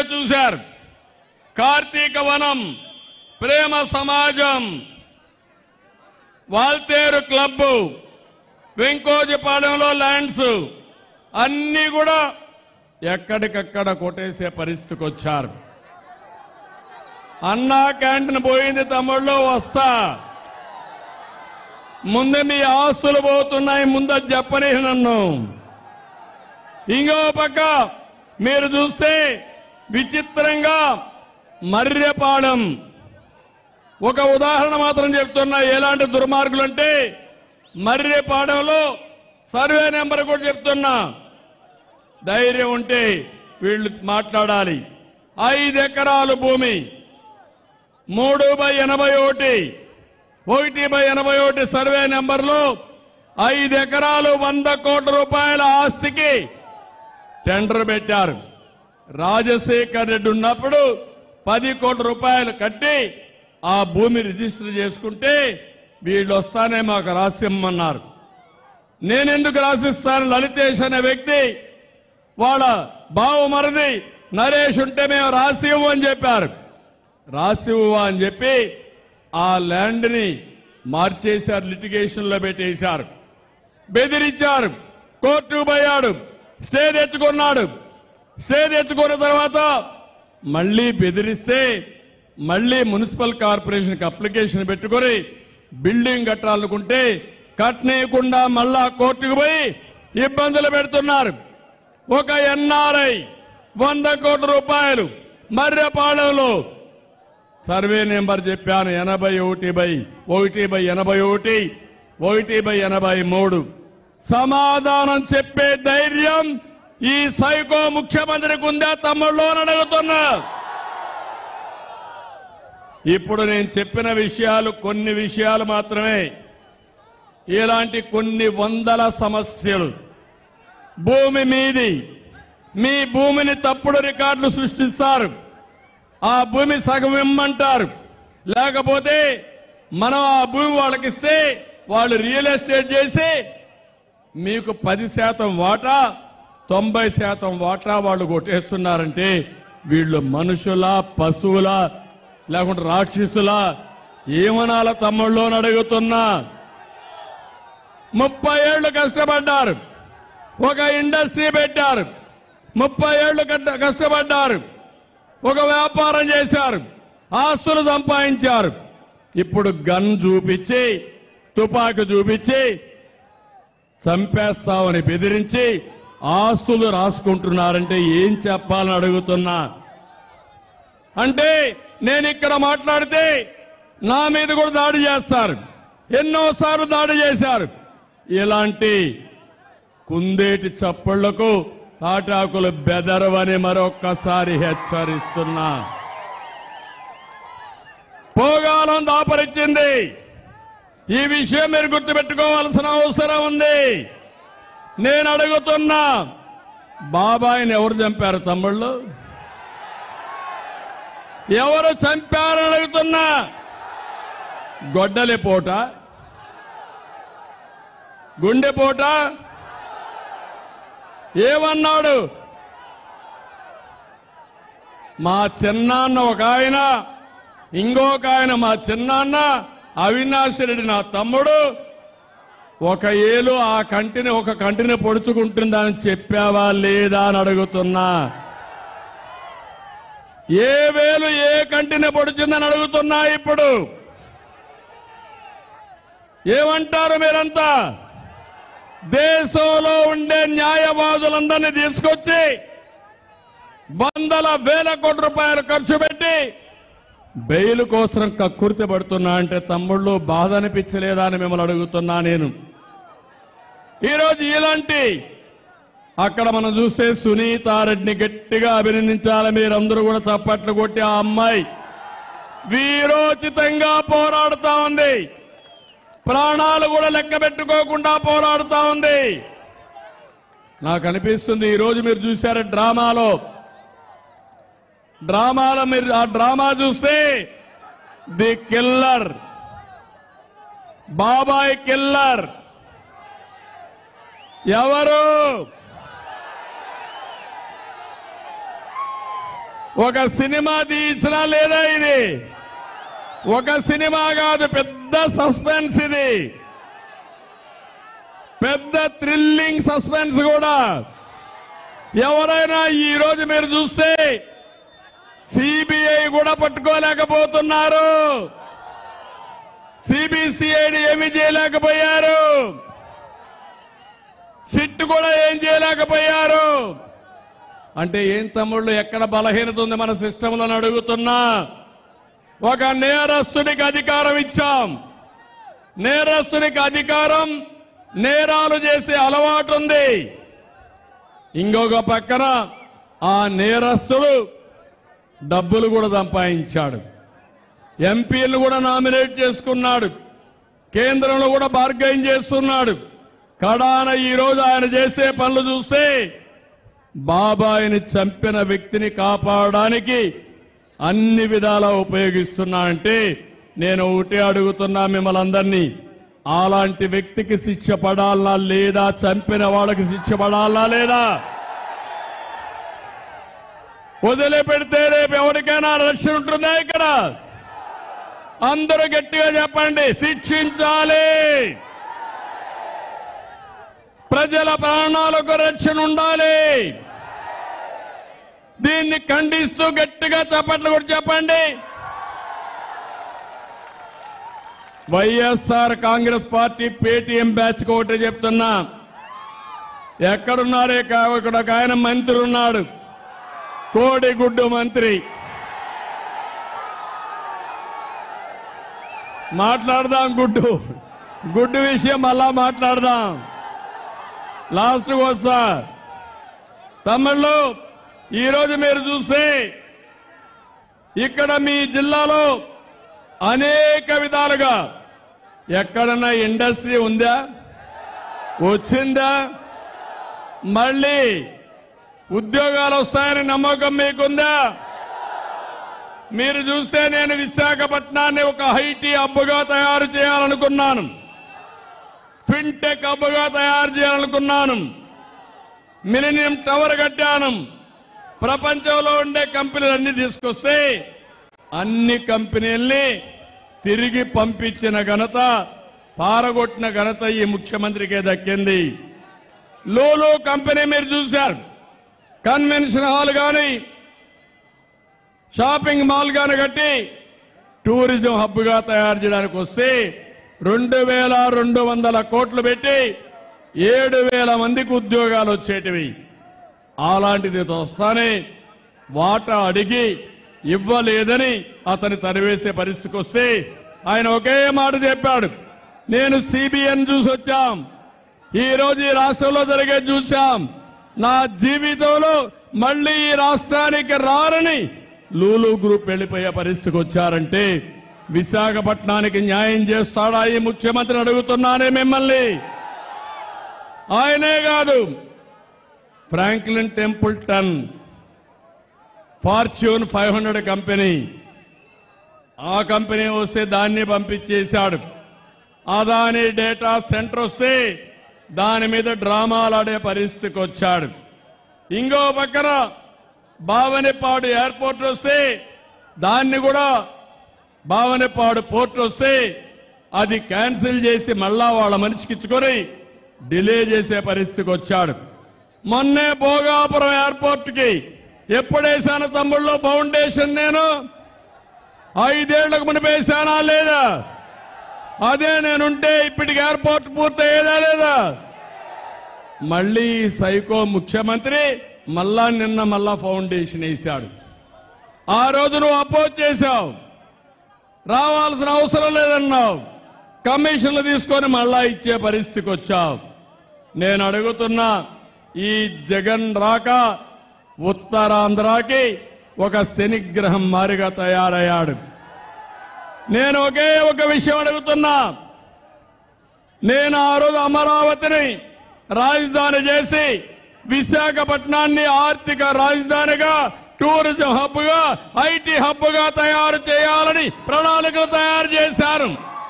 చూశారు కార్తీక వనం ప్రేమ సమాజం వాల్తేరు క్లబ్ వెంకోజపాలెంలో ల్యాండ్స్ అన్ని కూడా ఎక్కడికక్కడ కొట్టేసే పరిస్థితికి వచ్చారు అన్నా క్యాంటీన్ పోయింది తమ్ముళ్ళు వస్తా ముందు మీ ఆస్తులు పోతున్నాయి ముందు అది చెప్పని నన్ను ఇంకో పక్క మీరు చూస్తే విచిత్రంగా మర్రెపాడం ఒక ఉదాహరణ మాత్రం చెప్తున్నా ఎలాంటి దుర్మార్గులు అంటే మర్రెపాడంలో సర్వే నెంబర్ కూడా చెప్తున్నా ధైర్యం ఉంటే వీళ్ళు మాట్లాడాలి ఐదు ఎకరాలు భూమి మూడు బై ఎనభై ఒకటి ఒకటి బై ఎనభై ఒకటి సర్వే నెంబర్లో ఐదు ఎకరాలు వంద కోట్ల రూపాయల ఆస్తికి టెండర్ పెట్టారు రాజశేఖర్ రెడ్డి ఉన్నప్పుడు పది కోట్ల రూపాయలు కట్టి ఆ భూమి రిజిస్టర్ చేసుకుంటే వీళ్ళు వస్తానే మాకు రాసిమ్మన్నారు నేనెందుకు రాసిస్తాను లలితేష్ అనే వ్యక్తి వాళ్ళ బావమరిది నరేష్ ఉంటే మేము రాసివ్వు అని చెప్పారు రాసివ్వు అని చెప్పి ఆ ల్యాండ్ ని మార్చేశారు లిటిగేషన్ లో పెట్టేశారు బెదిరించారు కోర్టుకు పోయాడు స్టే తెచ్చుకున్నాడు స్టే తెచ్చుకున్న తర్వాత మళ్ళీ బెదిరిస్తే మళ్ళీ మున్సిపల్ కార్పొరేషన్కి అప్లికేషన్ పెట్టుకొని బిల్డింగ్ కట్టాలనుకుంటే కట్టనీయకుండా మళ్ళా కోర్టుకు పోయి ఇబ్బందులు పెడుతున్నారు ఒక ఎన్ఆర్ఐ వంద కోట్ల రూపాయలు మర్రెపాలెంలో సర్వే నెంబర్ చెప్పాను ఎనభై ఒకటి బై ఒకటి బై ఎనభై ఒకటి ఒకటి బై ఎనభై మూడు సమాధానం చెప్పే ధైర్యం ఈ సైకో ముఖ్యమంత్రికి ఉందా తమ్ముళ్ళు అని అడుగుతున్నా ఇప్పుడు నేను చెప్పిన విషయాలు కొన్ని విషయాలు మాత్రమే ఇలాంటి కొన్ని వందల సమస్యలు భూమి మీది మీ భూమిని తప్పుడు రికార్డులు సృష్టిస్తారు ఆ భూమి సగం ఇమ్మంటారు లేకపోతే మనం ఆ భూమి వాళ్ళకి ఇస్తే వాళ్ళు రియల్ ఎస్టేట్ చేసి మీకు పది శాతం వాటా తొంభై శాతం వాటా వాళ్ళు కొట్టేస్తున్నారంటే వీళ్ళు మనుషుల పశువుల లేకుంటే రాక్షసుల ఏమనాల తమ్ముళ్ళు అని అడుగుతున్నా ముప్పై ఏళ్లు కష్టపడ్డారు ఒక ఇండస్ట్రీ పెట్టారు ముప్పై ఏళ్లు కట్ట- కష్టపడ్డారు ఒక వ్యాపారం చేశారు ఆస్తులు సంపాదించారు ఇప్పుడు గన్ చూపించి తుపాకు చూపించి చంపేస్తామని బెదిరించి ఆస్తులు రాసుకుంటున్నారంటే ఏం చెప్పాలని అడుగుతున్నా అంటే నేను ఇక్కడ మాట్లాడితే నా మీద కూడా దాడి చేస్తారు ఎన్నోసార్లు దాడి చేశారు ఇలాంటి కుందేటి చప్పుళ్లకు తాటాకులు బెదరవని మరొక్కసారి హెచ్చరిస్తున్నా పోగాలం దాపరిచ్చింది ఈ విషయం మీరు గుర్తుపెట్టుకోవాల్సిన అవసరం ఉంది నేను అడుగుతున్నా బాబాయిని ఎవరు చంపారు తమ్ముళ్ళు ఎవరు చంపారని అడుగుతున్నా గొడ్డలి పోట గుండెపోట ఏమన్నాడు మా చిన్నాన్న ఒక ఆయన ఇంకొక ఆయన మా చిన్నాన్న అవినాష్ రెడ్డి నా తమ్ముడు ఒక ఏలు ఆ కంటిని ఒక కంటిని పొడుచుకుంటుందని చెప్పావా లేదా అని అడుగుతున్నా ఏ వేలు ఏ కంటిని పొడిచిందని అడుగుతున్నా ఇప్పుడు ఏమంటారు మీరంతా దేశంలో ఉండే న్యాయవాదులందరినీ తీసుకొచ్చి వందల వేల కోట్ల రూపాయలు ఖర్చు పెట్టి బెయిల్ కోసం కక్కుర్తి పడుతున్నా అంటే తమ్ముళ్ళు బాధ అనిపించలేదా అని మిమ్మల్ని అడుగుతున్నా నేను ఈరోజు ఇలాంటి అక్కడ మనం చూస్తే సునీతారెడ్డిని గట్టిగా అభినందించాలి మీరందరూ కూడా చప్పట్లు కొట్టి ఆ అమ్మాయి వీరోచితంగా పోరాడుతా ఉంది ప్రాణాలు కూడా లెక్క పెట్టుకోకుండా పోరాడుతా ఉంది నాకు అనిపిస్తుంది ఈ రోజు మీరు చూశారు డ్రామాలో డ్రామాలో మీరు ఆ డ్రామా చూస్తే ది కిల్లర్ బాబాయ్ కిల్లర్ ఎవరు ఒక సినిమా తీసినా లేదా ఇది ఒక సినిమా కాదు పెద్ద సస్పెన్స్ ఇది పెద్ద థ్రిల్లింగ్ సస్పెన్స్ కూడా ఎవరైనా ఈ రోజు మీరు చూస్తే సిబిఐ కూడా పట్టుకోలేకపోతున్నారు సిబిసిఐడి ఏమి చేయలేకపోయారు సిట్ కూడా ఏం చేయలేకపోయారు అంటే ఏం తమ్ముళ్ళు ఎక్కడ బలహీనత ఉంది మన సిస్టంలో అడుగుతున్నా ఒక నేరస్తునికి అధికారం ఇచ్చాం నేరస్తునికి అధికారం నేరాలు చేసే అలవాటు ఉంది ఇంకొక పక్కన ఆ నేరస్తుడు డబ్బులు కూడా సంపాదించాడు ఎంపీలు కూడా నామినేట్ చేసుకున్నాడు కేంద్రంలో కూడా బార్గైన్ చేస్తున్నాడు కడాన ఈ రోజు ఆయన చేసే పనులు చూస్తే బాబాయిని చంపిన వ్యక్తిని కాపాడడానికి అన్ని విధాలా ఉపయోగిస్తున్నా అంటే నేను ఒకటే అడుగుతున్నా మిమ్మల్ని అందరినీ అలాంటి వ్యక్తికి శిక్ష పడాలా లేదా చంపిన వాళ్ళకి శిక్ష పడాలా లేదా వదిలిపెడితే రేపు ఎవరికైనా రక్షణ ఉంటుందా ఇక్కడ అందరూ గట్టిగా చెప్పండి శిక్షించాలి ప్రజల ప్రాణాలకు రక్షణ ఉండాలి దీన్ని ఖండిస్తూ గట్టిగా చప్పట్లు కూడా చెప్పండి YSR Congress party Paytm batch ఒకటి చెప్తున్నా ఎక్కడున్నారే కా- ఇక్కడ ఒక ఆయన మంత్రి ఉన్నాడు కోడిగుడ్డు మంత్రి మాట్లాడదాం గుడ్డు గుడ్డు విషయం మళ్ళా మాట్లాడదాం లాస్ట్ వస్తా తమిళ్ళు ఈరోజు మీరు చూస్తే ఇక్కడ మీ జిల్లాలో అనేక విధాలుగా ఎక్కడన్నా ఇండస్ట్రీ ఉందా వచ్చిందా మళ్ళీ ఉద్యోగాలు వస్తాయని నమ్మకం మీకుందా మీరు చూస్తే నేను విశాఖపట్నాన్ని ఒక ఐటీ హబ్గా తయారు చేయాలనుకున్నాను ఫిన్టెక్ హబ్గా తయారు చేయాలనుకున్నాను మిలినియం టవర్ కట్టాను ప్రపంచంలో ఉండే కంపెనీలు అన్ని తీసుకొస్తే అన్ని కంపెనీల్ని తిరిగి పంపించిన ఘనత పారగొట్టిన ఘనత ఈ ముఖ్యమంత్రికే దక్కింది లోలో కంపెనీ మీరు చూశారు కన్వెన్షన్ హాల్ కానీ షాపింగ్ మాల్ గాని కట్టి టూరిజం హబ్ గా తయారు చేయడానికి వస్తే రెండు వేల రెండు వందల కోట్లు పెట్టి ఏడు వేల మందికి ఉద్యోగాలు వచ్చేటివి అలాంటిది వస్తానే వాటా అడిగి ఇవ్వలేదని అతని తరివేసే పరిస్థితికి వస్తే ఆయన ఒకే మాట చెప్పాడు నేను సిబిఎన్ చూసి వచ్చాం ఈ రోజు ఈ రాష్ట్రంలో జరిగేది చూశాం నా జీవితంలో మళ్ళీ ఈ రాష్ట్రానికి రారని లూలు గ్రూప్ వెళ్లిపోయే పరిస్థితికి వచ్చారంటే విశాఖపట్నానికి న్యాయం చేస్తాడా ఈ ముఖ్యమంత్రి అడుగుతున్నానే మిమ్మల్ని ఆయనే కాదు Franklin Templeton Fortune five hundred company ఆ కంపెనీ వస్తే దాన్ని పంపించేశాడు అదాని డేటా సెంటర్ వస్తే దాని మీద డ్రామాలాడే పరిస్థితికి వచ్చాడు ఇంకో పక్కన బావనిపాడు ఎయిర్పోర్ట్ వస్తే దాన్ని కూడా బావనిపాడు పోర్ట్ వస్తే అది క్యాన్సిల్ చేసి మళ్ళా వాళ్ళ మనిషికి ఇచ్చుకొని డిలే చేసే పరిస్థితికి వచ్చాడు మొన్నే భోగాపురం ఎయిర్పోర్ట్ కి ఎప్పుడేశాను తమ్ముళ్ళు ఫౌండేషన్ నేను ఐదేళ్లకు మునిపేశానా లేదా అదే నేనుంటే ఇప్పటికి ఎయిర్పోర్ట్ పూర్తయ్యేదా లేదా మళ్ళీ ఈ సైకో ముఖ్యమంత్రి మళ్ళా నిన్న మళ్ళా ఫౌండేషన్ వేశాడు ఆ రోజు నువ్వు అపోజ్ చేశావు రావాల్సిన అవసరం లేదన్నావు కమిషన్లు తీసుకొని మళ్ళా ఇచ్చే పరిస్థితికి వచ్చావు నేను అడుగుతున్నా ఈ జగన్ రాక ఉత్తరాంధ్రకి ఒక శనిగ్రహం మారిగా తయారయ్యాడు నేను ఒకే ఒక విషయం అడుగుతున్నా నేను ఆ రోజు అమరావతిని రాజధాని చేసి విశాఖపట్నాన్ని ఆర్థిక రాజధానిగా టూరిజం హబ్ గా ఐటీ హబ్ గా తయారు చేయాలని ప్రణాళికలు తయారు చేశారు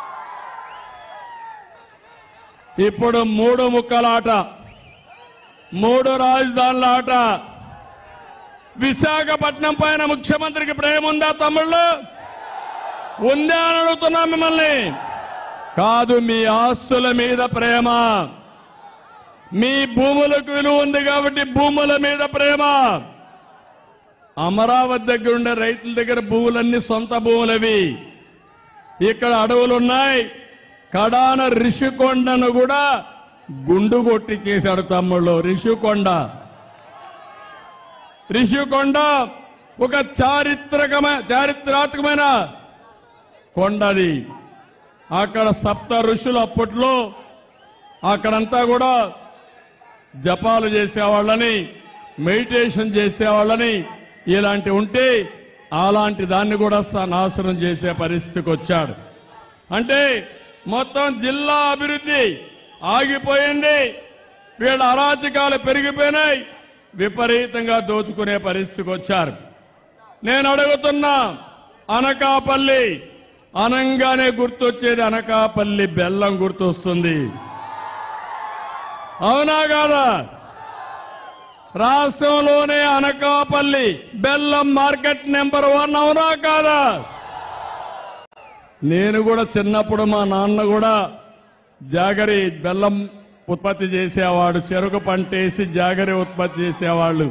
ఇప్పుడు మూడు ముక్కల ఆట మూడు రాజధానుల ఆట విశాఖపట్నం పైన ముఖ్యమంత్రికి ప్రేమ ఉందా తమ్ముళ్ళు ఉందా అని అడుగుతున్నా మిమ్మల్ని కాదు మీ ఆస్తుల మీద ప్రేమ మీ భూములకు విలువ ఉంది కాబట్టి భూముల మీద ప్రేమ అమరావతి దగ్గర ఉండే రైతుల దగ్గర భూములన్నీ సొంత భూములవి ఇక్కడ అడవులున్నాయి కడాన రిషికొండను కూడా గుండు కొట్టి చేశాడు తమ్ముళ్ళు రిషికొండ రిషికొండ ఒక చారిత్రకమైన చారిత్రాత్మకమైన కొండది అక్కడ సప్త ఋషులు అప్పట్లో అక్కడంతా కూడా జపాలు చేసేవాళ్ళని మెడిటేషన్ చేసేవాళ్ళని ఇలాంటి ఉంటే అలాంటి దాన్ని కూడా స- నాశనం చేసే పరిస్థితికి వచ్చాడు అంటే మొత్తం జిల్లా అభివృద్ధి ఆగిపోయింది వీళ్ళ అరాచకాలు పెరిగిపోయినాయి విపరీతంగా దోచుకునే పరిస్థితికి వచ్చారు నేను అడుగుతున్నా అనకాపల్లి అనంగానే గుర్తొచ్చేది అనకాపల్లి బెల్లం గుర్తొస్తుంది అవునా కాదా రాష్ట్రంలోనే అనకాపల్లి బెల్లం మార్కెట్ నెంబర్ వన్ అవునా కాదా నేను కూడా చిన్నప్పుడు మా నాన్న కూడా జాగరి బెల్లం ఉత్పత్తి చేసేవాడు చెరుకు పంట వేసి జాగరి ఉత్పత్తి చేసేవాళ్ళు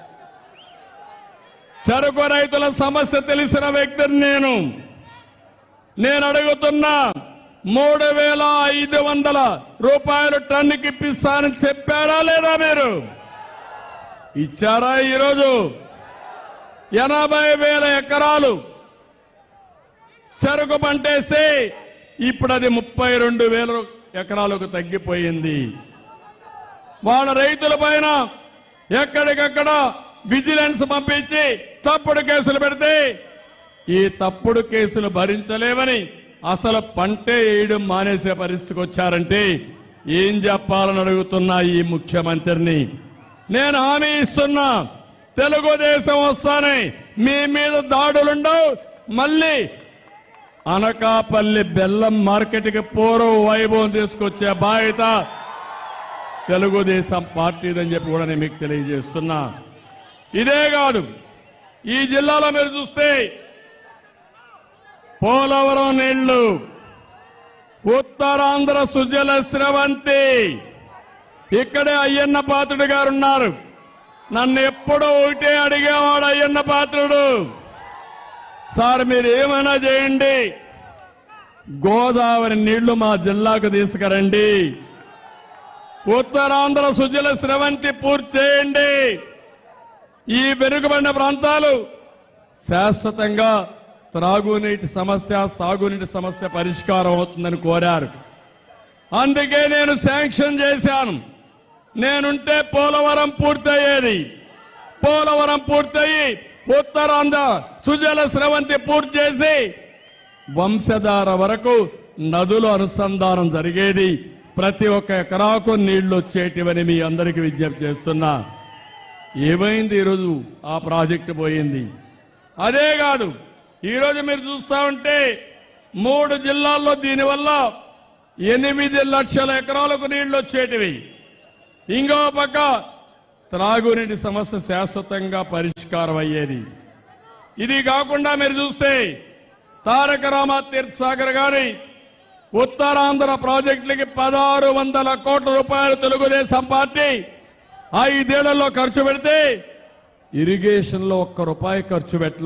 చెరుకు రైతుల సమస్య తెలిసిన వ్యక్తిని నేను నేను అడుగుతున్నా మూడు వేల ఐదు వందల రూపాయలు టన్నుకి ఇప్పిస్తానని చెప్పారా లేదా మీరు ఇచ్చారా ఈరోజు ఎనభై వేల ఎకరాలు చెరుకు పంటేస్తే ఇప్పుడు అది ముప్పై రెండు వేల ఎకరాలకు తగ్గిపోయింది వాళ్ళ రైతుల పైన ఎక్కడికక్కడ విజిలెన్స్ పంపించి తప్పుడు కేసులు పెడితే ఈ తప్పుడు కేసులు భరించలేవని అసలు పంటే వేయడం మానేసే పరిస్థితికి వచ్చారంటే ఏం చెప్పాలని అడుగుతున్నా ఈ ముఖ్యమంత్రిని నేను హామీ ఇస్తున్నా తెలుగుదేశం వస్తానే మీ మీద దాడులుండవు మళ్ళీ అనకాపల్లి బెల్లం మార్కెట్కి పూర్వ వైభవం తీసుకొచ్చే బాధ్యత తెలుగుదేశం పార్టీదని చెప్పి కూడా నేను మీకు తెలియజేస్తున్నా ఇదే కాదు ఈ జిల్లాలో మీరు చూస్తే పోలవరం నీళ్లు ఉత్తరాంధ్ర సుజల స్రవంతి ఇక్కడే అయ్యన్న పాత్రుడు గారు ఉన్నారు నన్ను ఎప్పుడో ఒకటే అడిగేవాడు అయ్యన్న పాత్రుడు సార్ మీరు ఏమైనా చేయండి గోదావరి నీళ్లు మా జిల్లాకు తీసుకురండి ఉత్తరాంధ్ర సుజల స్రవంతి పూర్తి చేయండి ఈ వెనుకబడిన ప్రాంతాలు శాశ్వతంగా త్రాగునీటి సమస్య సాగునీటి సమస్య పరిష్కారం అవుతుందని కోరారు అందుకే నేను శాంక్షన్ చేశాను నేనుంటే పోలవరం పూర్తయ్యేది పోలవరం పూర్తయి ఉత్తరాంధ్ర సుజల స్రవంతి పూర్తి చేసి వంశధార వరకు నదుల అనుసంధానం జరిగేది ప్రతి ఒక్క ఎకరాకు నీళ్లు వచ్చేటివని మీ అందరికీ విజ్ఞప్తి చేస్తున్నా ఏమైంది ఈరోజు ఆ ప్రాజెక్టు పోయింది అదే కాదు ఈరోజు మీరు చూస్తా ఉంటే మూడు జిల్లాల్లో దీనివల్ల ఎనిమిది లక్షల ఎకరాలకు నీళ్లు వచ్చేటివి ఇంకో పక్క త్రాగునీటి సమస్య శాశ్వతంగా పరిష్కారం అయ్యేది ఇది కాకుండా మీరు చూస్తే తారక రామ తీర్థ సాగర్ గారి ఉత్తరాంధ్ర ప్రాజెక్టులకి పదహారు వందల కోట్ల రూపాయలు తెలుగుదేశం పార్టీ ఐదేళ్లలో ఖర్చు పెడితే ఇరిగేషన్ లో ఒక్క రూపాయి ఖర్చు పెట్టలేదు